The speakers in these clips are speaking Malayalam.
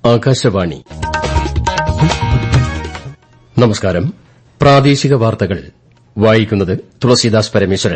ആകാശവാണി നമസ്കാരം പ്രാദേശിക വാർത്തകൾ വായിക്കുന്നത് തുളസീദാസ് പരമേശ്വരൻ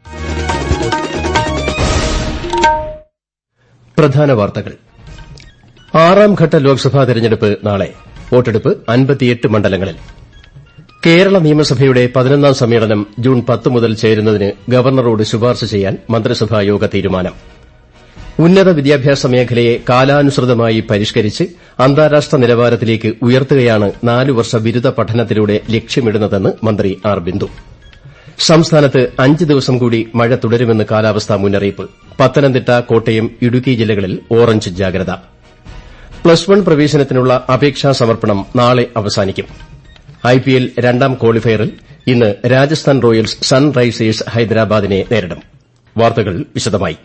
പ്രധാന വാർത്തകൾ ആറാം ഘട്ട ലോക്സഭാ തെരഞ്ഞെടുപ്പ് നാളെ വോട്ടെടുപ്പ് അൻപത്തിയെട്ട് മണ്ഡലങ്ങളിൽ കേരള നിയമസഭയുടെ പതിനൊന്നാം സമ്മേളനം ജൂൺ പത്ത് മുതൽ ചേരുന്നതിന് ഗവർണറോട് ശുപാർശ ചെയ്യാൻ മന്ത്രിസഭാ യോഗ തീരുമാനം ഉന്നത വിദ്യാഭ്യാസ മേഖലയെ കാലാനുസൃതമായി പരിഷ്കരിച്ച് അന്താരാഷ്ട്ര നിലവാരത്തിലേക്ക് ഉയർത്തുകയാണ് നാലുവർഷ ബിരുദ പഠനത്തിലൂടെ ലക്ഷ്യമിടുന്നതെന്ന് മന്ത്രി ആർ ബിന്ദു സംസ്ഥാനത്ത് അഞ്ച് ദിവസം കൂടി മഴ തുടരുമെന്ന് കാലാവസ്ഥാ മുന്നറിയിപ്പ് പത്തനംതിട്ട കോട്ടയം ഇടുക്കി ജില്ലകളിൽ ഓറഞ്ച് ജാഗ്രത പ്ലസ് വൺ പ്രവേശനത്തിനുള്ള അപേക്ഷാ സമർപ്പണം നാളെ അവസാനിക്കും ഐപിഎൽ രണ്ടാം ക്വാളിഫയറിൽ ഇന്ന് രാജസ്ഥാൻ റോയൽസ് സൺറൈസേഴ്സ് ഹൈദരാബാദിനെ നേരിടും വാർത്തകൾ വിശദമായി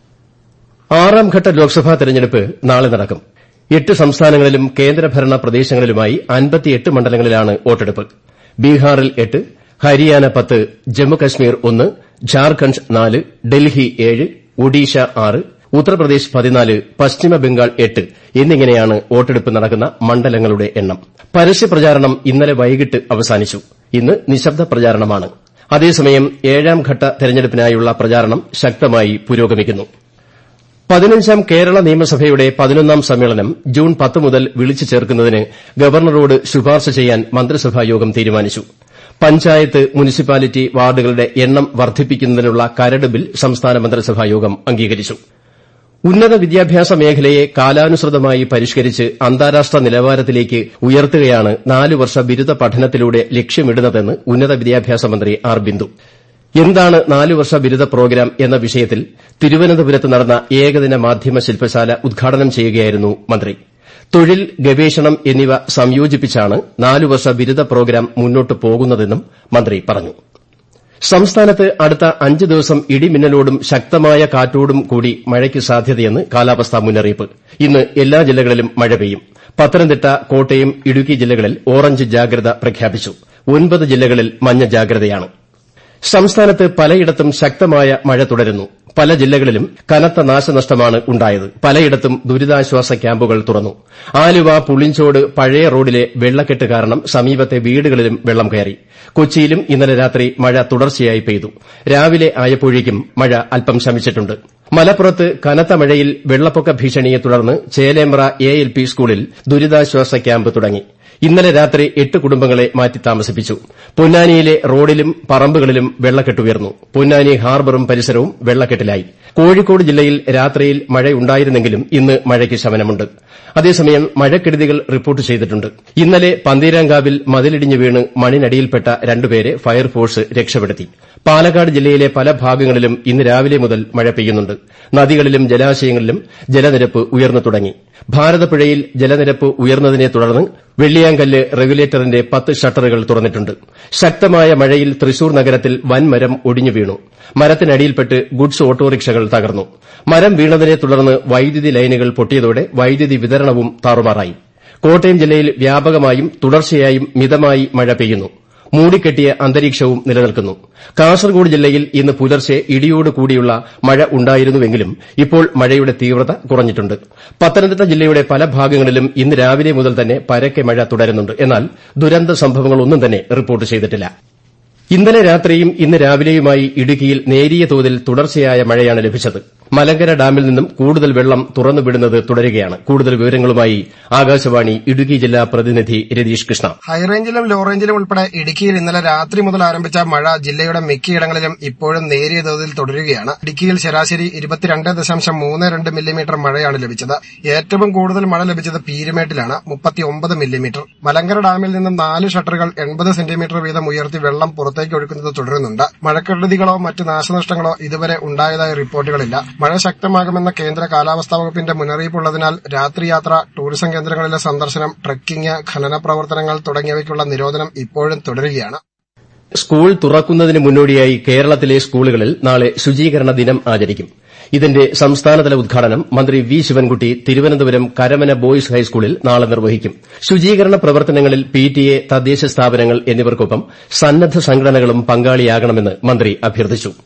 ആറാം ഘട്ട ലോക്സഭാ തെരഞ്ഞെടുപ്പ് നാളെ നടക്കും എട്ട് സംസ്ഥാനങ്ങളിലും കേന്ദ്രഭരണ പ്രദേശങ്ങളിലുമായി അൻപത്തിയെട്ട് മണ്ഡലങ്ങളിലാണ് വോട്ടെടുപ്പ് ബീഹാറിൽ എട്ട് ഹരിയാന പത്ത് ജമ്മുകശ്മീർ ഒന്ന് ഝാർഖണ്ഡ് നാല് ഡൽഹി ഏഴ് ഒഡീഷ ആറ് ഉത്തർപ്രദേശ് പതിനാല് പശ്ചിമബംഗാൾ എട്ട് എന്നിങ്ങനെയാണ് വോട്ടെടുപ്പ് നടക്കുന്ന മണ്ഡലങ്ങളുടെ എണ്ണം പരസ്യപ്രചാരണം ഇന്നലെ വൈകിട്ട് അവസാനിച്ചു ഇന്ന് നിശബ്ദ പ്രചാരണമാണ് അതേസമയം ഏഴാം ഘട്ട തെരഞ്ഞെടുപ്പിനായുള്ള പ്രചാരണം ശക്തമായി പുരോഗമിക്കുന്നു പതിനഞ്ചാം കേരള നിയമസഭയുടെ പതിനൊന്നാം സമ്മേളനം ജൂൺ പത്ത് മുതൽ വിളിച്ചു ചേർക്കുന്നതിന് ഗവർണറോട് ശുപാർശ ചെയ്യാൻ മന്ത്രിസഭായോഗം തീരുമാനിച്ചു പഞ്ചായത്ത് മുനിസിപ്പാലിറ്റി വാർഡുകളുടെ എണ്ണം വർദ്ധിപ്പിക്കുന്നതിനുള്ള കരട് ബിൽ സംസ്ഥാന മന്ത്രിസഭായോഗം അംഗീകരിച്ചു ഉന്നത വിദ്യാഭ്യാസ മേഖലയെ കാലാനുസൃതമായി പരിഷ്കരിച്ച് അന്താരാഷ്ട്ര നിലവാരത്തിലേക്ക് ഉയർത്തുകയാണ് നാലുവർഷ ബിരുദ പഠനത്തിലൂടെ ലക്ഷ്യമിടുന്നതെന്ന് ഉന്നത വിദ്യാഭ്യാസ മന്ത്രി ആർ ബിന്ദു എന്താണ് നാലുവർഷ ബിരുദ പ്രോഗ്രാം എന്ന വിഷയത്തിൽ തിരുവനന്തപുരത്ത് നടന്ന ഏകദിന മാധ്യമ ശില്പശാല ഉദ്ഘാടനം ചെയ്യുകയായിരുന്നു മന്ത്രി തൊഴിൽ ഗവേഷണം എന്നിവ സംയോജിപ്പിച്ചാണ് നാലുവർഷ ബിരുദ പ്രോഗ്രാം മുന്നോട്ട് പോകുന്നതെന്നും മന്ത്രി പറഞ്ഞു സംസ്ഥാനത്ത് അടുത്ത അഞ്ച് ദിവസം ഇടിമിന്നലോടും ശക്തമായ കാറ്റോടും കൂടി മഴയ്ക്ക് സാധ്യതയെന്ന് കാലാവസ്ഥാ മുന്നറിയിപ്പ് ഇന്ന് എല്ലാ ജില്ലകളിലും മഴ പെയ്യും പത്തനംതിട്ട കോട്ടയം ഇടുക്കി ജില്ലകളിൽ ഓറഞ്ച് ജാഗ്രത പ്രഖ്യാപിച്ചു ഒൻപത് ജില്ലകളിൽ മഞ്ഞ ജാഗ്രതയാണ് സംസ്ഥാനത്ത് പലയിടത്തും ശക്തമായ മഴ തുടരുന്നു പല ജില്ലകളിലും കനത്ത നാശനഷ്ടമാണ് ഉണ്ടായത് പലയിടത്തും ദുരിതാശ്വാസ ക്യാമ്പുകൾ തുറന്നു ആലുവ പുളിഞ്ചോട് പഴയ റോഡിലെ വെള്ളക്കെട്ട് കാരണം സമീപത്തെ വീടുകളിലും വെള്ളം കയറി കൊച്ചിയിലും ഇന്നലെ രാത്രി മഴ തുടർച്ചയായി പെയ്തു രാവിലെ ആയപ്പോഴേക്കും മഴ അല്പം ശമിച്ചിട്ടുണ്ട് മലപ്പുറത്ത് കനത്ത മഴയിൽ വെള്ളപ്പൊക്ക ഭീഷണിയെ തുടർന്ന് ചേലേമ്പ്ര എ എൽ പി സ്കൂളിൽ ദുരിതാശ്വാസ ക്യാമ്പ് തുടങ്ങി ഇന്നലെ രാത്രി എട്ട് കുടുംബങ്ങളെ മാറ്റി താമസിപ്പിച്ചു പൊന്നാനിയിലെ റോഡിലും പറമ്പുകളിലും വെള്ളക്കെട്ടുയർന്നു പൊന്നാനി ഹാർബറും പരിസരവും വെള്ളക്കെട്ടിലായി കോഴിക്കോട് ജില്ലയിൽ രാത്രിയിൽ മഴയുണ്ടായിരുന്നെങ്കിലും ഇന്ന് മഴയ്ക്ക് ശമനമുണ്ട് അതേസമയം മഴക്കെടുതികൾ റിപ്പോർട്ട് ചെയ്തിട്ടുണ്ട് ഇന്നലെ പന്തീരാങ്കാവിൽ മതിലിടിഞ്ഞ് വീണ് മണ്ണിനടിയിൽപ്പെട്ട രണ്ടുപേരെ ഫയർഫോഴ്സ് രക്ഷപ്പെടുത്തി പാലക്കാട് ജില്ലയിലെ പല ഭാഗങ്ങളിലും ഇന്ന് രാവിലെ മുതൽ മഴ പെയ്യുന്നുണ്ട് നദികളിലും ജലാശയങ്ങളിലും ജലനിരപ്പ് ഉയർന്നു തുടങ്ങി ഭാരതപ്പുഴയിൽ ജലനിരപ്പ് ഉയർന്നതിനെ തുടർന്ന് വെള്ളിയാങ്കല്ല് റെഗുലേറ്ററിന്റെ പത്ത് ഷട്ടറുകൾ തുറന്നിട്ടുണ്ട് ശക്തമായ മഴയിൽ തൃശൂർ നഗരത്തിൽ വൻമരം ഒടിഞ്ഞു വീണു മരത്തിനടിയിൽപ്പെട്ട് ഗുഡ്സ് ഓട്ടോറിക്ഷകൾ തകർന്നു മരം വീണതിനെ തുടർന്ന് വൈദ്യുതി ലൈനുകൾ പൊട്ടിയതോടെ വൈദ്യുതി വിതരണവും താറുമാറായി കോട്ടയം ജില്ലയിൽ വ്യാപകമായും തുടർച്ചയായും മിതമായി മഴ പെയ്യുന്നു മൂടിക്കെട്ടിയ അന്തരീക്ഷവും നിലനിൽക്കുന്നു കാസർഗോഡ് ജില്ലയിൽ ഇന്ന് പുലർച്ചെ ഇടിയോട് കൂടിയുള്ള മഴ ഉണ്ടായിരുന്നുവെങ്കിലും ഇപ്പോൾ മഴയുടെ തീവ്രത കുറഞ്ഞിട്ടുണ്ട് പത്തനംതിട്ട ജില്ലയുടെ പല ഭാഗങ്ങളിലും ഇന്ന് രാവിലെ മുതൽ തന്നെ പരക്കെ മഴ തുടരുന്നുണ്ട് എന്നാൽ ദുരന്ത സംഭവങ്ങളൊന്നും തന്നെ റിപ്പോർട്ട് ചെയ്തിട്ടില്ല ഇന്നലെ രാത്രിയും ഇന്ന് രാവിലെയുമായി ഇടുക്കിയിൽ നേരിയ തോതിൽ തുടർച്ചയായ മഴയാണ് ലഭിച്ചത് മലങ്കര ഡാമിൽ നിന്നും കൂടുതൽ വെള്ളം തുറന്നുവിടുന്നത് തുടരുകയാണ് കൂടുതൽ വിവരങ്ങളുമായി ആകാശവാണി ഇടുക്കി ജില്ലാ പ്രതിനിധി രതീഷ് കൃഷ്ണ ഹൈറേഞ്ചിലും ലോ റേഞ്ചിലും ഉൾപ്പെടെ ഇടുക്കിയിൽ ഇന്നലെ രാത്രി മുതൽ ആരംഭിച്ച മഴ ജില്ലയുടെ മിക്കയിടങ്ങളിലും ഇപ്പോഴും നേരിയ തോതിൽ തുടരുകയാണ് ഇടുക്കിയിൽ ശരാശരി ഇരുപത്തിരണ്ട് ദശാംശം മൂന്ന് രണ്ട് മില്ലിമീറ്റർ മഴയാണ് ലഭിച്ചത് ഏറ്റവും കൂടുതൽ മഴ ലഭിച്ചത് പീരുമേട്ടിലാണ് മുപ്പത്തിയൊമ്പത് മില്ലിമീറ്റർ മലങ്കര ഡാമിൽ നിന്നും നാല് ഷട്ടറുകൾ എൺപത് സെന്റിമീറ്റർ വീതം ഉയർത്തി വെള്ളം പുറത്തേക്ക് ഒഴുക്കുന്നത് തുടരുന്നുണ്ട് മഴക്കെടുതികളോ മറ്റ് നാശനഷ്ടങ്ങളോ ഇതുവരെ ഉണ്ടായതായി റിപ്പോർട്ടുകളില്ല മഴ ശക്തമാകുമെന്ന കേന്ദ്ര കാലാവസ്ഥാ വകുപ്പിന്റെ മുന്നറിയിപ്പുള്ളതിനാൽ രാത്രിയാത്ര ടൂറിസം കേന്ദ്രങ്ങളിലെ സന്ദർശനം ട്രക്കിംഗ് ഖനന പ്രവർത്തനങ്ങൾ തുടങ്ങിയവയ്ക്കുള്ള നിരോധനം ഇപ്പോഴും തുടരുകയാണ് സ്കൂൾ തുറക്കുന്നതിന് മുന്നോടിയായി കേരളത്തിലെ സ്കൂളുകളിൽ നാളെ ശുചീകരണ ദിനം ആചരിക്കും ഇതിന്റെ സംസ്ഥാനതല ഉദ്ഘാടനം മന്ത്രി വി ശിവൻകുട്ടി തിരുവനന്തപുരം കരമന ബോയ്സ് ഹൈസ്കൂളിൽ നാളെ നിർവഹിക്കും ശുചീകരണ പ്രവർത്തനങ്ങളിൽ പിടിഎ തദ്ദേശ സ്ഥാപനങ്ങൾ എന്നിവർക്കൊപ്പം സന്നദ്ധ സംഘടനകളും പങ്കാളിയാകണമെന്ന് മന്ത്രി അഭ്യർത്ഥിച്ചു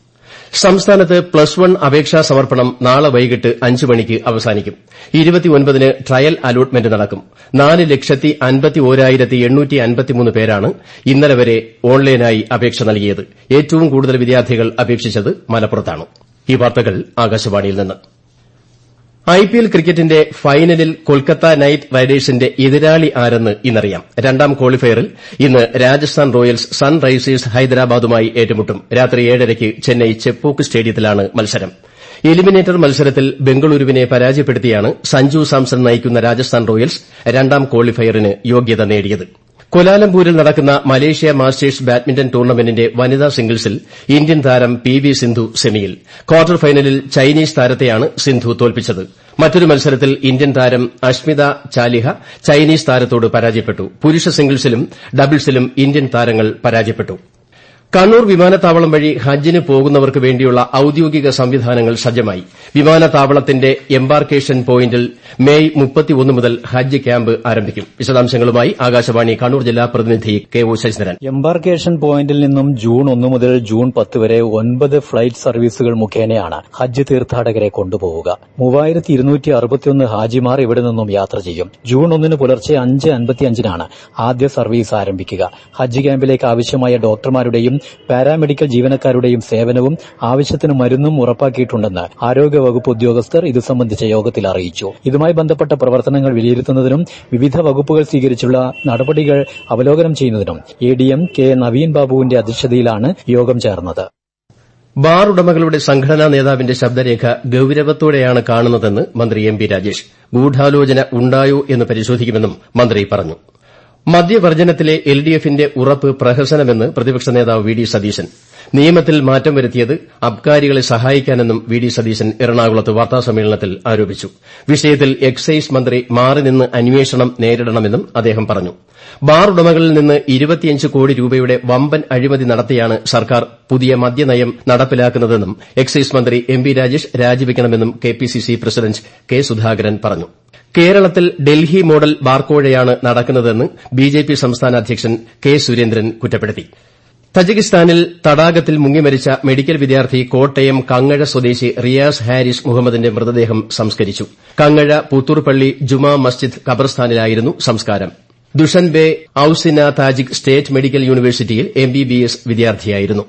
സംസ്ഥാനത്ത് പ്ലസ് വൺ അപേക്ഷാ സമർപ്പണം നാളെ വൈകിട്ട് അഞ്ച് മണിക്ക് അവസാനിക്കും ന് ട്രയൽ അലോട്ട്മെന്റ് നടക്കും നാല് ലക്ഷത്തി അൻപത്തി ഓരായിരത്തി എണ്ണൂറ്റി അൻപത്തിമൂന്ന് പേരാണ് ഇന്നലെ വരെ ഓൺലൈനായി അപേക്ഷ നൽകിയത് ഏറ്റവും കൂടുതൽ വിദ്യാർത്ഥികൾ അപേക്ഷിച്ചത് മലപ്പുറത്താണ് ഈ വാർത്തകൾ ആകാശവാണിയിൽ നിന്ന് ഐപിഎൽ ക്രിക്കറ്റിന്റെ ഫൈനലിൽ കൊൽക്കത്ത നൈറ്റ് റൈഡേഴ്സിന്റെ എതിരാളി ആരെന്ന് ഇന്നറിയാം രണ്ടാം ക്വാളിഫയറിൽ ഇന്ന് രാജസ്ഥാൻ റോയൽസ് സൺറൈസേഴ്സ് ഹൈദരാബാദുമായി ഏറ്റുമുട്ടും രാത്രി ഏഴരയ്ക്ക് ചെന്നൈ ചെപ്പോക്ക് സ്റ്റേഡിയത്തിലാണ് മത്സരം എലിമിനേറ്റർ മത്സരത്തിൽ ബംഗളൂരുവിനെ പരാജയപ്പെടുത്തിയാണ് സഞ്ജു സാംസൺ നയിക്കുന്ന രാജസ്ഥാൻ റോയൽസ് രണ്ടാം ക്വാളിഫയറിന് യോഗ്യത നേടിയത് കൊലാലംപൂരിൽ നടക്കുന്ന മലേഷ്യ മാസ്റ്റേഴ്സ് ബാഡ്മിന്റൺ ടൂർണമെന്റിന്റെ വനിതാ സിംഗിൾസിൽ ഇന്ത്യൻ താരം പി വി സിന്ധു സെമിയിൽ ക്വാർട്ടർ ഫൈനലിൽ ചൈനീസ് താരത്തെയാണ് സിന്ധു തോൽപ്പിച്ചത് മറ്റൊരു മത്സരത്തിൽ ഇന്ത്യൻ താരം അഷ്മിത ചാലിഹ ചൈനീസ് താരത്തോട് പരാജയപ്പെട്ടു പുരുഷ സിംഗിൾസിലും ഡബിൾസിലും ഇന്ത്യൻ താരങ്ങൾ പരാജയപ്പെട്ടു കണ്ണൂർ വിമാനത്താവളം വഴി ഹജ്ജിന് പോകുന്നവർക്ക് വേണ്ടിയുള്ള ഔദ്യോഗിക സംവിധാനങ്ങൾ സജ്ജമായി വിമാനത്താവളത്തിന്റെ എംബാർക്കേഷൻ പോയിന്റിൽ മെയ് മുതൽ ഹജ്ജ് ക്യാമ്പ് ആരംഭിക്കും വിശദാംശങ്ങളുമായി ആകാശവാണി കണ്ണൂർ ജില്ലാ പ്രതിനിധി കെ ഒ ശശിധരൻ എംബാർക്കേഷൻ പോയിന്റിൽ നിന്നും ജൂൺ ഒന്ന് മുതൽ ജൂൺ പത്ത് വരെ ഒൻപത് ഫ്ലൈറ്റ് സർവീസുകൾ മുഖേനയാണ് ഹജ്ജ് തീർത്ഥാടകരെ കൊണ്ടുപോവുക മൂവായിരത്തി ഇരുന്നൂറ്റി അറുപത്തിയൊന്ന് ഹാജിമാർ ഇവിടെ നിന്നും യാത്ര ചെയ്യും ജൂൺ ഒന്നിന് പുലർച്ചെ അഞ്ച് അൻപത്തിയഞ്ചിനാണ് ആദ്യ സർവീസ് ആരംഭിക്കുക ഹജ്ജ് ക്യാമ്പിലേക്ക് ആവശ്യമായ ഡോക്ടർമാരുടെയും പാരാമെഡിക്കൽ ജീവനക്കാരുടെയും സേവനവും ആവശ്യത്തിന് മരുന്നും ഉറപ്പാക്കിയിട്ടുണ്ടെന്ന് ആരോഗ്യവകുപ്പ് ഉദ്യോഗസ്ഥർ ഇത് സംബന്ധിച്ച യോഗത്തിൽ അറിയിച്ചു ഇതുമായി ബന്ധപ്പെട്ട പ്രവർത്തനങ്ങൾ വിലയിരുത്തുന്നതിനും വിവിധ വകുപ്പുകൾ സ്വീകരിച്ചുള്ള നടപടികൾ അവലോകനം ചെയ്യുന്നതിനും A D M K Naveen ബാബുവിന്റെ അധ്യക്ഷതയിലാണ് യോഗം ചേർന്നത് ബാർ ഉടമകളുടെ സംഘടനാ നേതാവിന്റെ ശബ്ദരേഖ ഗൌരവത്തോടെയാണ് കാണുന്നതെന്ന് മന്ത്രി എം പി രാജേഷ് ഗൂഢാലോചന ഉണ്ടായോ എന്ന് പരിശോധിക്കുമെന്നും മന്ത്രി പറഞ്ഞു മദ്യവർജ്ജനത്തിലെ എൽ ഡി എഫിന്റെ ഉറപ്പ് പ്രഹസനമെന്ന് പ്രതിപക്ഷ നേതാവ് വി ഡി സതീശൻ നിയമത്തിൽ മാറ്റം വരുത്തിയത് അബ്കാരികളെ സഹായിക്കാനെന്നും വി ഡി സതീശൻ എറണാകുളത്ത് വാർത്താസമ്മേളനത്തിൽ ആരോപിച്ചു വിഷയത്തിൽ എക്സൈസ് മന്ത്രി മാറി നിന്ന് അന്വേഷണം നേരിടണമെന്നും അദ്ദേഹം പറഞ്ഞു ബാർ ഉടമകളിൽ നിന്ന് ഇരുപത്തിയഞ്ച് കോടി രൂപയുടെ വമ്പൻ അഴിമതി നടത്തിയാണ് സർക്കാർ പുതിയ മദ്യനയം നടപ്പിലാക്കുന്നതെന്നും എക്സൈസ് മന്ത്രി എം പി രാജേഷ് രാജിവെക്കണമെന്നും K P C C president K Sudhakaran പറഞ്ഞു കേരളത്തിൽ ഡൽഹി മോഡൽ ബാർക്കോഴയാണ് നടക്കുന്നതെന്ന് ബിജെപി സംസ്ഥാന അധ്യക്ഷൻ കെ സുരേന്ദ്രൻ കുറ്റപ്പെടുത്തി തജിക്കിസ്ഥാനിൽ തടാകത്തിൽ മുങ്ങിമരിച്ച മെഡിക്കൽ വിദ്യാർത്ഥി കോട്ടയം കങ്ങഴ സ്വദേശി റിയാസ് ഹാരിസ് മുഹമ്മദിന്റെ മൃതദേഹം സംസ്കരിച്ചു കങ്ങഴ പുത്തൂർപള്ളി ജുമാ മസ്ജിദ് ഖബർസ്ഥാനിലായിരുന്നു സംസ്കാരം Dushanbe Avicenna Tajik state medical യൂണിവേഴ്സിറ്റിയിൽ എംബിബിഎസ് വിദ്യാർത്ഥിയായിരുന്നു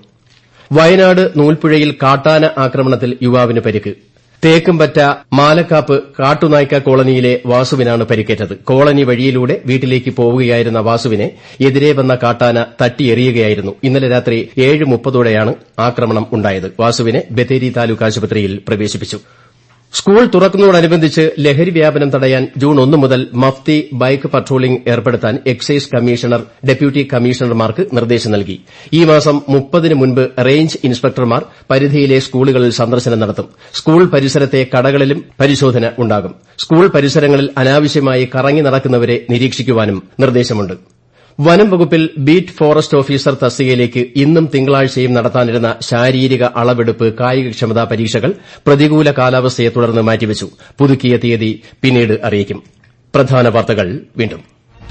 വയനാട് നൂൽപ്പുഴയിൽ കാട്ടാന ആക്രമണത്തിൽ യുവാവിന് പരിക്ക് തേക്കുംപറ്റ മാലക്കാപ്പ് കാട്ടുനായ്ക്ക കോളനിയിലെ വാസുവിനാണ് പരിക്കേറ്റത് കോളനി വഴിയിലൂടെ വീട്ടിലേക്ക് പോവുകയായിരുന്ന വാസുവിനെ എതിരെ വന്ന കാട്ടാന തട്ടിയെറിയുകയായിരുന്നു ഇന്നലെ രാത്രി ഏഴ് മുപ്പതോടെയാണ് ആക്രമണം ഉണ്ടായത് വാസുവിനെ ബത്തേരി താലൂക്ക് ആശുപത്രിയിൽ പ്രവേശിപ്പിച്ചു സ്കൂൾ തുറക്കുന്നതോടനുബന്ധിച്ച് ലഹരി വ്യാപനം തടയാൻ ജൂൺ ഒന്ന് മുതൽ മഫ്തി ബൈക്ക് പട്രോളിംഗ് ഏർപ്പെടുത്താൻ എക്സൈസ് കമ്മീഷണർ ഡെപ്യൂട്ടി കമ്മീഷണർമാർക്ക് നിർദ്ദേശം നൽകി ഈ മാസം മുപ്പതിന് മുൻപ് റേഞ്ച് ഇൻസ്പെക്ടർമാർ പരിധിയിലെ സ്കൂളുകളിൽ സന്ദർശനം നടത്തും സ്കൂൾ പരിസരത്തെ കടകളിലും പരിശോധന ഉണ്ടാകും സ്കൂൾ പരിസരങ്ങളിൽ അനാവശ്യമായി കറങ്ങി നടക്കുന്നവരെ നിരീക്ഷിക്കുവാനും നിർദ്ദേശമുണ്ട് വനം വകുപ്പിൽ ബീറ്റ് ഫോറസ്റ്റ് ഓഫീസർ തസ്തികയിലേക്ക് ഇന്നും തിങ്കളാഴ്ചയും നടത്താനിരുന്ന ശാരീരിക അളവെടുപ്പ് കായികക്ഷമതാ പരീക്ഷകൾ പ്രതികൂല കാലാവസ്ഥയെ തുടർന്ന് മാറ്റിവച്ചു പുതുക്കിയ തീയതി പിന്നീട് അറിയിക്കും പ്രധാന വാർത്തകൾ വീണ്ടും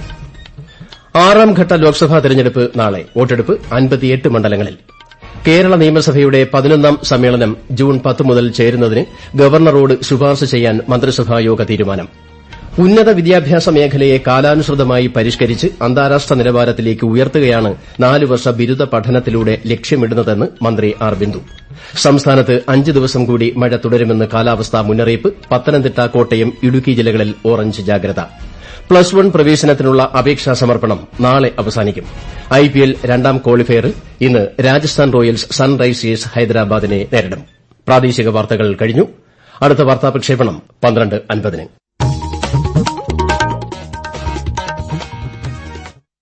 ആറാംഘട്ട ലോക്സഭാ തെരഞ്ഞെടുപ്പ് നാളെ വോട്ടെടുപ്പ് അൻപത്തിയെട്ട് മണ്ഡലങ്ങളിൽ കേരള നിയമസഭയുടെ പതിനൊന്നാം സമ്മേളനം ജൂൺ പത്ത് മുതൽ ചേരുന്നതിന് ഗവർണറോട് ശുപാർശ ചെയ്യാൻ മന്ത്രിസഭായോഗ തീരുമാനം ഉന്നത വിദ്യാഭ്യാസ മേഖലയെ കാലാനുസൃതമായി പരിഷ്കരിച്ച് അന്താരാഷ്ട്ര നിലവാരത്തിലേക്ക് ഉയർത്തുകയാണ് നാല് വർഷ ബിരുദ പഠനത്തിലൂടെ ലക്ഷ്യമിടുന്നതെന്ന് മന്ത്രി ആർ ബിന്ദു സംസ്ഥാനത്ത് അഞ്ച് ദിവസം കൂടി മഴ തുടരുമെന്ന് കാലാവസ്ഥാ മുന്നറിയിപ്പ് പത്തനംതിട്ട കോട്ടയം ഇടുക്കി ജില്ലകളിൽ ഓറഞ്ച് ജാഗ്രത പ്ലസ് വൺ പ്രവേശനത്തിനുള്ള അപേക്ഷാ സമർപ്പണം നാളെ അവസാനിക്കും ഐപിഎൽ രണ്ടാം ക്വാളിഫയറിൽ ഇന്ന് രാജസ്ഥാൻ റോയൽസ് സൺറൈസേഴ്സ് ഹൈദരാബാദിനെ നേരിടും പ്രാദേശിക വാർത്തകൾ കഴിഞ്ഞു അടുത്ത വാർത്താ പ്രക്ഷേപണം പന്ത്രണ്ട് അൻപതിന്